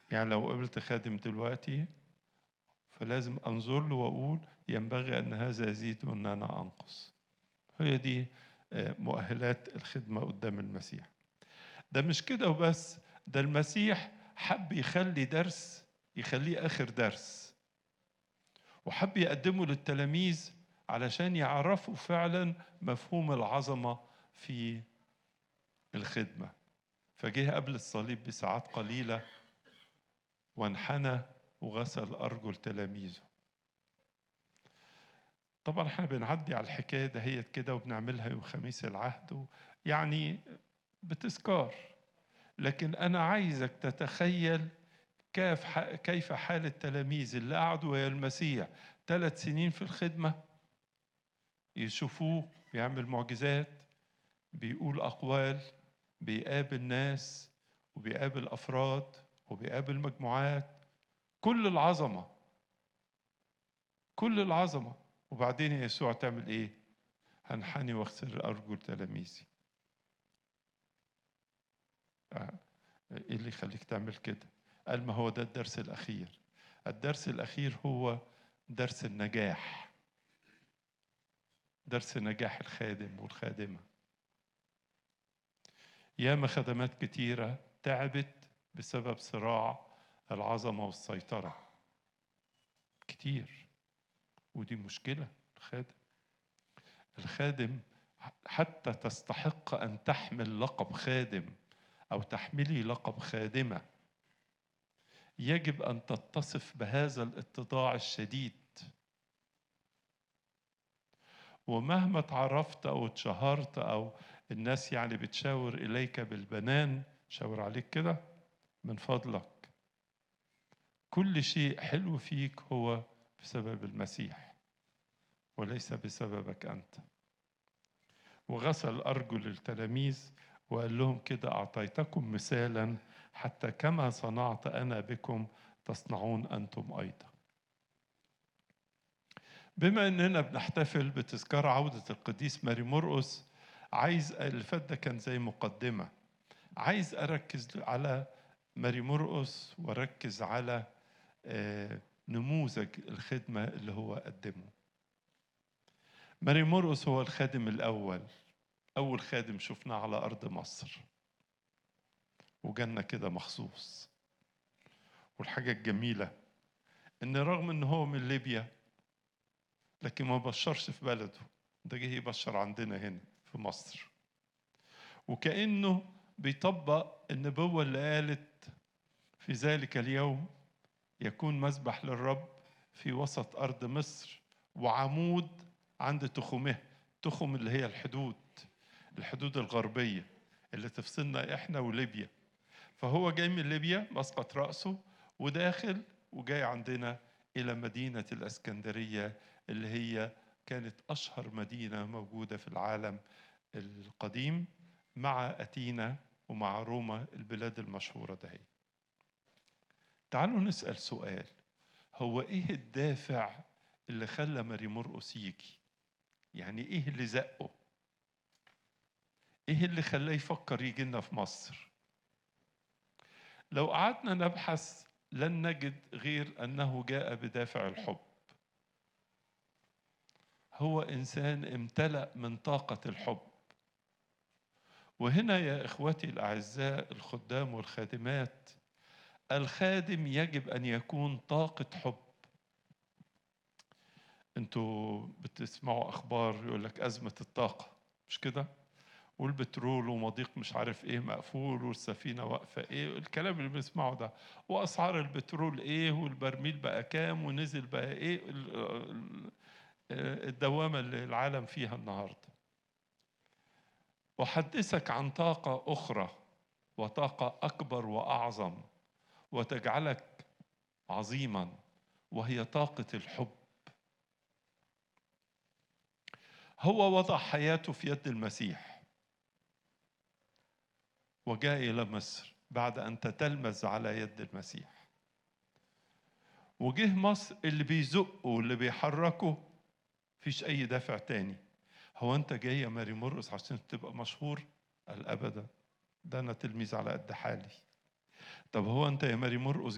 يعني لو قابلت خادم دلوقتي فلازم انظر له واقول ينبغي ان هذا يزيد وان انا انقص هي دي آه، مؤهلات الخدمه قدام المسيح ده مش كده وبس ده المسيح حب يخلي درس يخليه اخر درس وحب يقدمه للتلاميذ علشان يعرفوا فعلا مفهوم العظمه في الخدمه فجه قبل الصليب بساعات قليله وانحنى وغسل ارجل تلاميذه طبعا احنا بنعدي على الحكايه دهيت كده وبنعملها يوم خميس العهد يعني بتذكار لكن انا عايزك تتخيل كيف كيف حال التلاميذ اللي قعدوا ويا المسيح ثلاث سنين في الخدمه يشوفوه بيعمل معجزات بيقول اقوال بيقابل ناس وبيقابل افراد وبيقابل مجموعات كل العظمه كل العظمه وبعدين يسوع تعمل ايه هنحني واغسل ارجل تلاميذي آه، ايه اللي يخليك تعمل كده قال ما هو ده الدرس الاخير الدرس الاخير هو درس النجاح درس نجاح الخادم والخادمه ياما خدمات كتيره تعبت بسبب صراع العظمه والسيطره كتير ودي مشكله الخادم الخادم حتى تستحق ان تحمل لقب خادم او تحملي لقب خادمه يجب ان تتصف بهذا الاتضاع الشديد ومهما تعرفت او اتشهرت او الناس يعني بتشاور اليك بالبنان شاور عليك كده من فضلك كل شيء حلو فيك هو بسبب المسيح وليس بسببك انت وغسل ارجل التلاميذ وقال لهم كده اعطيتكم مثالا حتى كما صنعت انا بكم تصنعون انتم ايضا بما اننا بنحتفل بتذكار عوده القديس ماري مرقس عايز اللي فات ده كان زي مقدمه عايز اركز على ماري مرقس واركز على نموذج الخدمه اللي هو قدمه ماري مرقس هو الخادم الاول اول خادم شفناه على ارض مصر وجالنا كده مخصوص والحاجه الجميله ان رغم ان هو من ليبيا لكن ما بشرش في بلده ده جه يبشر عندنا هنا في مصر وكأنه بيطبق النبوة اللي قالت في ذلك اليوم يكون مذبح للرب في وسط أرض مصر وعمود عند تخمه تخم اللي هي الحدود الحدود الغربية اللي تفصلنا إحنا وليبيا فهو جاي من ليبيا مسقط رأسه وداخل وجاي عندنا إلى مدينة الأسكندرية اللي هي كانت أشهر مدينة موجودة في العالم القديم مع أتينا ومع روما البلاد المشهورة ده تعالوا نسأل سؤال هو إيه الدافع اللي خلى ماري مرقس يجي يعني إيه اللي زقه إيه اللي خلاه يفكر يجي لنا في مصر لو قعدنا نبحث لن نجد غير أنه جاء بدافع الحب هو انسان امتلا من طاقه الحب وهنا يا اخوتي الاعزاء الخدام والخادمات الخادم يجب ان يكون طاقه حب انتوا بتسمعوا اخبار يقول لك ازمه الطاقه مش كده والبترول ومضيق مش عارف ايه مقفول والسفينه واقفه ايه الكلام اللي بنسمعه ده واسعار البترول ايه والبرميل بقى كام ونزل بقى ايه الدوامة اللي العالم فيها النهاردة أحدثك عن طاقة أخرى وطاقة أكبر وأعظم وتجعلك عظيما وهي طاقة الحب هو وضع حياته في يد المسيح وجاء إلى مصر بعد أن تتلمذ على يد المسيح وجه مصر اللي بيزقه واللي بيحركه فيش أي دافع تاني هو أنت جاي يا ماري مرقس عشان تبقى مشهور؟ قال أبدا ده أنا تلميذ على قد حالي طب هو أنت يا ماري مرقس